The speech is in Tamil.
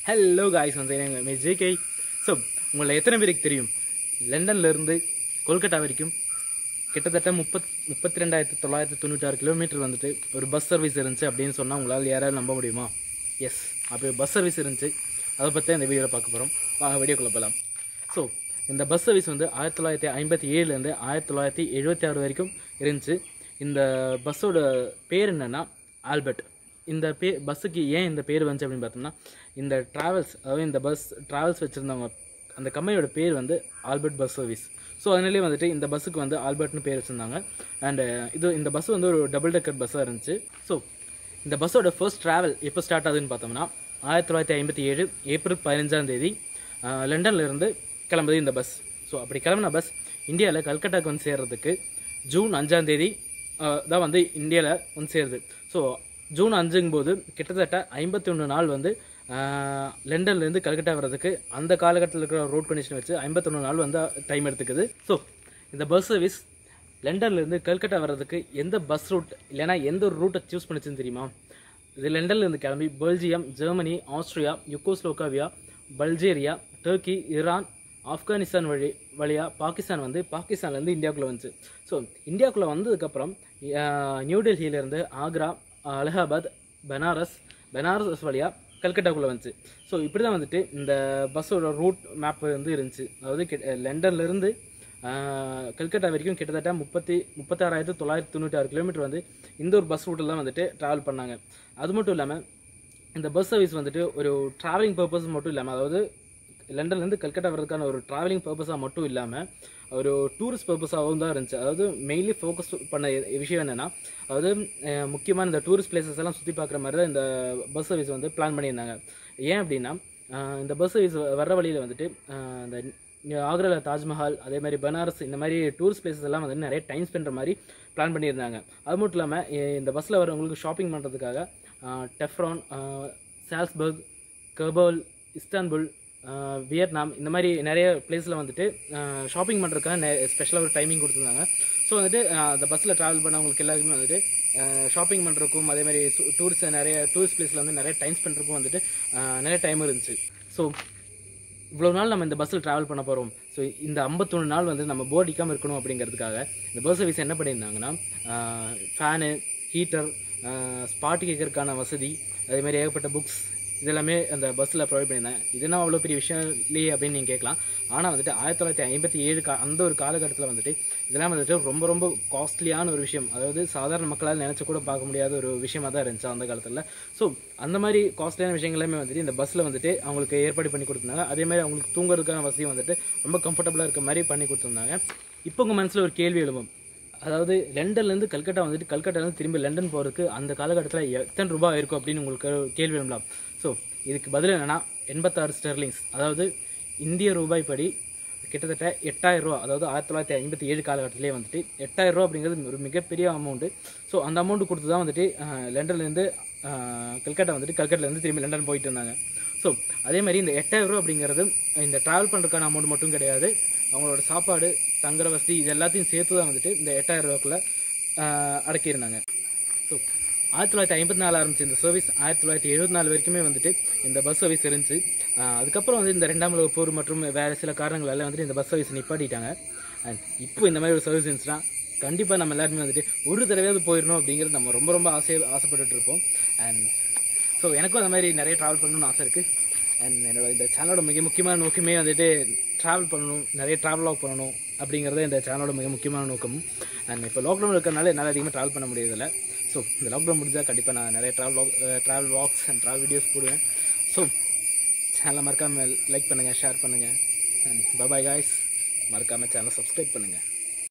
ஹலோ காய்ஸ் வந்து எங்கள் ஜேகே ஸோ உங்களை எத்தனை பேருக்கு தெரியும் லண்டன்ல இருந்து கொல்கட்டா வரைக்கும் கிட்டத்தட்ட முப்பத் முப்பத்தி ரெண்டாயிரத்தி தொள்ளாயிரத்தி தொண்ணூற்றாறு கிலோமீட்டர் வந்துட்டு ஒரு பஸ் சர்வீஸ் இருந்துச்சு அப்படின்னு சொன்னால் உங்களால் யாராவது நம்ப முடியுமா எஸ் அப்போ பஸ் சர்வீஸ் இருந்துச்சு அதை பற்றி இந்த வீடியோவில் பார்க்க போகிறோம் வாங்க வீடியோக்குள்ள போகலாம் ஸோ இந்த பஸ் சர்வீஸ் வந்து ஆயிரத்தி தொள்ளாயிரத்தி ஐம்பத்தி ஏழுலேருந்து ஆயிரத்தி தொள்ளாயிரத்தி எழுபத்தி ஆறு வரைக்கும் இருந்துச்சு இந்த பஸ்ஸோட பேர் என்னென்னா ஆல்பர்ட் இந்த பே பஸ்ஸுக்கு ஏன் இந்த பேர் வந்துச்சு அப்படின்னு பார்த்தோம்னா இந்த ட்ராவல்ஸ் அதாவது இந்த பஸ் ட்ராவல்ஸ் வச்சுருந்தவங்க அந்த கம்பெனியோட பேர் வந்து ஆல்பர்ட் பஸ் சர்வீஸ் ஸோ அதனாலே வந்துட்டு இந்த பஸ்ஸுக்கு வந்து ஆல்பர்ட்னு பேர் வச்சுருந்தாங்க அண்டு இது இந்த பஸ் வந்து ஒரு டபுள் டெக்கர் பஸ்ஸாக இருந்துச்சு ஸோ இந்த பஸ்ஸோட ஃபர்ஸ்ட் ட்ராவல் எப்போ ஸ்டார்ட் ஆகுதுன்னு பார்த்தோம்னா ஆயிரத்தி தொள்ளாயிரத்தி ஐம்பத்தி ஏழு ஏப்ரல் பதினஞ்சாம் தேதி ஆஹ், லண்டன்ல இருந்து கிளம்புது இந்த பஸ் ஸோ அப்படி கிளம்புன பஸ் இந்தியாவில் கல்கட்டாக்கு வந்து சேர்றதுக்கு ஜூன் அஞ்சாம் தேதி ஆஹ், தான் வந்து இந்தியாவில் வந்து சேருது ஸோ ஜூன் அஞ்சுங்கும் போது கிட்டத்தட்ட ஐம்பத்தி ஒன்று நாள் வந்து ஆஹ், லண்டன்லேருந்து கல்கட்டா வர்றதுக்கு அந்த காலகட்டத்தில் இருக்கிற ரோட் கண்டிஷன் வச்சு ஐம்பத்தொன்று நாள் வந்து டைம் எடுத்துக்குது ஸோ இந்த பஸ் சர்வீஸ் லண்டன்லேருந்து கல்கட்டா வர்றதுக்கு எந்த பஸ் ரூட் இல்லைன்னா எந்த ஒரு ரூட்டை சூஸ் பண்ணிச்சுன்னு தெரியுமா இது லண்டன்லேருந்து கிளம்பி Belgium Germany Austria Yugoslavia Bulgaria Turkey Iran Afghanistan வழி வழியாக பாகிஸ்தான் வந்து பாகிஸ்தான்லேருந்து இந்தியாவுக்குள்ளே வந்துச்சு ஸோ இந்தியாவுக்குள்ளே வந்ததுக்கப்புறம் நியூ டெல்லியிலேருந்து ஆக்ரா அலகாபாத் பனாரஸ் பனாரஸ் வழியாக கல்கட்டாக்குள்ளே வந்துச்சு ஸோ இப்படி தான் வந்துட்டு இந்த பஸ்ஸோட ரூட் மேப் வந்து இருந்துச்சு அதாவது கிட்ட- லண்டன்லேருந்து ஆஹ், கல்கட்டா வரைக்கும் கிட்டத்தட்ட முப்பத்தி முப்பத்தாறாயிரத்து தொள்ளாயிரத்தி தொண்ணூற்றி கிலோமீட்டர் வந்து இந்த ஒரு பஸ் ரூட்டில் தான் வந்துட்டு ட்ராவல் பண்ணாங்க அது மட்டும் இல்லாமல் இந்த பஸ் சர்வீஸ் வந்துட்டு ஒரு ட்ராவலிங் பர்பஸ் மட்டும் இல்லாமல் அதாவது லண்டன்லேருந்து கல்கட்டா வர்றதுக்கான ஒரு ட்ராவலிங் பர்பஸாக மட்டும் இல்லாமல் ஒரு டூரிஸ்ட் பர்பஸாகவும் தான் இருந்துச்சு அதாவது மெயின்லி ஃபோக்கஸ் பண்ண விஷயம் என்னென்னா அதாவது அஹ், முக்கியமான இந்த டூரிஸ்ட் பிளேசஸ் எல்லாம் சுற்றி பார்க்குற மாதிரி தான் இந்த பஸ் சர்வீஸ் வந்து பிளான் பண்ணியிருந்தாங்க ஏன் அப்படின்னா அஹ், இந்த பஸ் சர்வீஸ் வர்ற வழியில் வந்துட்டு அஹ், இந்த ஆக்ராவில் தாஜ்மஹால் அதே மாதிரி பனாரஸ் இந்த மாதிரி டூரிஸ்ட் பிளேசஸ் எல்லாம் வந்து நிறைய டைம் ஸ்பெண்ட் மாதிரி பிளான் பண்ணியிருந்தாங்க அது மட்டும் இல்லாமல் இந்த பஸ்ஸில் வரவங்களுக்கு ஷாப்பிங் பண்ணுறதுக்காக டெஃப்ரான் சால்ஸ்பர்க் கர்போல் இஸ்தான்புல் ஆஹ் வியட்நாம் இந்த மாதிரி நிறைய பிளேஸில் வந்துட்டு ஷாப்பிங் பண்ணுறதுக்காக ஸ்பெஷலாக ஒரு டைமிங் கொடுத்துருந்தாங்க ஸோ வந்துட்டு ஆஹ் அந்த பஸ்ஸில் ட்ராவல் பண்ணவங்களுக்கு எல்லாருக்குமே வந்துட்டு ஷாப்பிங் பண்ணுறதுக்கும் அதே மாதிரி டூரிஸ்ட் நிறைய டூரிஸ்ட் பிளேஸில் வந்து நிறைய டைம் ஸ்பெண்ட்றதுக்கும் வந்துட்டு ஆஹ் நிறைய டைம் இருந்துச்சு ஸோ இவ்வளோ நாள் நம்ம இந்த பஸ்ஸில் ட்ராவல் பண்ண போகிறோம் ஸோ இந்த ஐம்பத்தொன்று நாள் வந்து நம்ம போர் அடிக்காமல் இருக்கணும் அப்படிங்கிறதுக்காக இந்த பஸ் சர்வீஸ் என்ன பண்ணியிருந்தாங்கன்னா ஃபேனு ஹீட்டர் ஸ்பாட் கேட்கறதுக்கான வசதி அதே மாதிரி ஏகப்பட்ட புக்ஸ் இதெல்லாமே அந்த பஸ்ஸில் ப்ரொவைட் பண்ணியிருந்தேன் இதெல்லாம் அவ்வளோ பெரிய விஷயம் இல்லையே அப்படின்னு நீங்கள் கேட்கலாம் ஆனால் வந்துட்டு ஆயிரத்தி தொள்ளாயிரத்தி ஐம்பத்தி ஏழு கா அந்த ஒரு காலகட்டத்தில் வந்துட்டு இதெல்லாம் வந்துட்டு ரொம்ப ரொம்ப காஸ்ட்லியான ஒரு விஷயம் அதாவது சாதாரண மக்களால் நினச்சி கூட பார்க்க முடியாத ஒரு விஷயமா தான் இருந்துச்சு அந்த காலத்தில் ஸோ அந்த மாதிரி காஸ்ட்லியான விஷயங்கள் எல்லாமே வந்துட்டு இந்த பஸ்ஸில் வந்துட்டு அவங்களுக்கு ஏற்பாடு பண்ணி கொடுத்துருந்தாங்க அதே மாதிரி அவங்களுக்கு தூங்குறதுக்கான வசதி வந்துட்டு ரொம்ப கம்ஃபர்டபுளாக இருக்க மாதிரி பண்ணி கொடுத்துருந்தாங்க இப்போ உங்கள் மனசில் ஒரு கேள்வி எழுவும் அதாவது லண்டன்லேருந்து கல்கட்டா வந்துட்டு கல்கட்டாலேருந்து திரும்பி லண்டன் போகிறதுக்கு அந்த காலகட்டத்தில் எத்தனை ரூபாய் இருக்கும் அப்படின்னு உங்களுக்கு ஒரு கேள்வி எழும்பலாம் ஸோ இதுக்கு பதில் என்னென்னா எண்பத்தாறு ஸ்டெர்லிங்ஸ் அதாவது இந்திய ரூபாய் படி கிட்டத்தட்ட எட்டாயிரம் ரூபா அதாவது ஆயிரத்தி தொள்ளாயிரத்தி ஐம்பத்தி ஏழு காலகட்டத்திலே வந்துட்டு எட்டாயிரம் ரூபா அப்படிங்கிறது ஒரு மிகப்பெரிய அமௌண்ட்டு ஸோ அந்த அமௌண்ட் கொடுத்து தான் வந்துட்டு அஹ், லண்டன்லேருந்து அஹ், கல்கட்டா வந்துட்டு கல்கட்டாலேருந்து திரும்பி லண்டன் போயிட்டு இருந்தாங்க ஸோ அதே மாதிரி இந்த எட்டாயிரம் ரூபா அப்படிங்கிறது இந்த ட்ராவல் பண்ணுறதுக்கான அமௌண்ட் மட்டும் கிடையாது அவங்களோட சாப்பாடு தங்குற வசதி இது எல்லாத்தையும் சேர்த்து தான் வந்துட்டு இந்த எட்டாயிரம் ரூபாக்குள்ளே அடக்கியிருந்தாங்க ஸோ ஆயிரத்தி தொள்ளாயிரத்தி ஐம்பத்தி நாலு ஆரம்பிச்ச இந்த சர்வீஸ் ஆயிரத்தி தொள்ளாயிரத்தி எழுபத்தி நாலு வரைக்குமே வந்துட்டு இந்த பஸ் சர்வீஸ் இருந்துச்சு ஆஹ் அதுக்கப்புறம் வந்து இந்த ரெண்டாம் உலக போர் மற்றும் வேறு சில காரணங்களால வந்துட்டு இந்த பஸ் சர்வீஸ் நிப்பாட்டிட்டாங்க அண்ட் இப்போ இந்த மாதிரி ஒரு சர்வீஸ் இருந்துச்சுன்னா கண்டிப்பாக நம்ம எல்லாருமே வந்துட்டு ஒரு தடவையாவது போயிடணும் அப்படிங்கிறது நம்ம ரொம்ப ரொம்ப ஆசை ஆசைப்பட்டுட்டு இருப்போம் அண்ட் ஸோ எனக்கும் அந்த மாதிரி நிறைய ட்ராவல் பண்ணணும்னு ஆசை இருக்குது அண்ட் என்னோட இந்த சேனலோட மிக முக்கியமான நோக்கமே வந்துட்டு ட்ராவல் பண்ணணும் நிறைய ட்ராவல் லாக் பண்ணணும் அப்படிங்கிறது இந்த சேனலோட மிக முக்கியமான நோக்கம் அண்ட் இப்போ லாக்டவுன் இருக்கிறனால என்னால் அதிகமாக ட்ராவல் பண்ண முடியறதில்ல ஸோ இந்த லாக்டவுன் முடிஞ்சால் கண்டிப்பாக நான் நிறைய travel log travel vlogs and travel videos போடுவேன் ஸோ சேனலை மறக்காமல் லைக் பண்ணுங்கள் ஷேர் பண்ணுங்கள் அண்ட் பபாய் காய்ஸ் மறக்காமல் சேனலை சப்ஸ்கிரைப் பண்ணுங்கள்